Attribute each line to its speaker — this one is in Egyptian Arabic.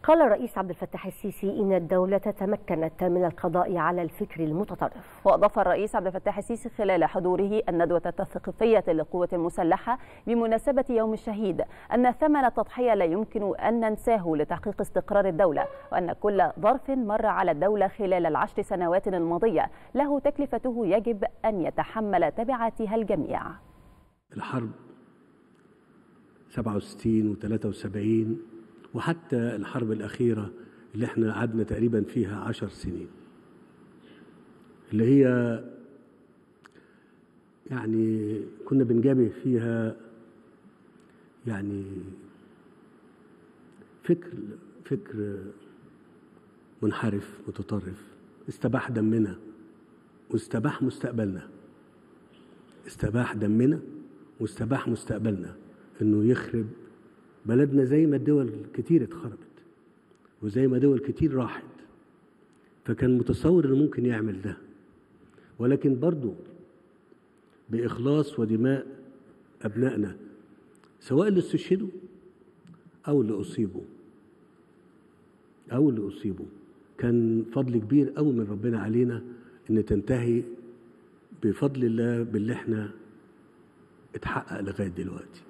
Speaker 1: قال الرئيس عبد الفتاح السيسي إن الدولة تمكنت من القضاء على الفكر المتطرف
Speaker 2: وأضاف الرئيس عبد الفتاح السيسي خلال حضوره الندوة التثقيفية للقوة المسلحة بمناسبة يوم الشهيد أن ثمن التضحية لا يمكن أن ننساه لتحقيق استقرار الدولة وأن كل ظرف مر على الدولة خلال العشر سنوات الماضية له تكلفته يجب أن يتحمل تبعاتها الجميع
Speaker 3: الحرب 67 و 73 وحتى الحرب الأخيرة اللي احنا قعدنا تقريبا فيها عشر سنين اللي هي يعني كنا بنجابه فيها يعني فكر فكر منحرف متطرف استباح دمنا واستباح مستقبلنا استباح دمنا واستباح مستقبلنا انه يخرب بلدنا زي ما الدول كتير اتخربت وزي ما دول كتير راحت فكان متصور انه ممكن يعمل ده ولكن برضه بإخلاص ودماء أبنائنا سواء اللي استشهدوا أو اللي أصيبوا أو اللي أصيبوا كان فضل كبير قوي من ربنا علينا إن تنتهي بفضل الله باللي احنا اتحقق لغاية دلوقتي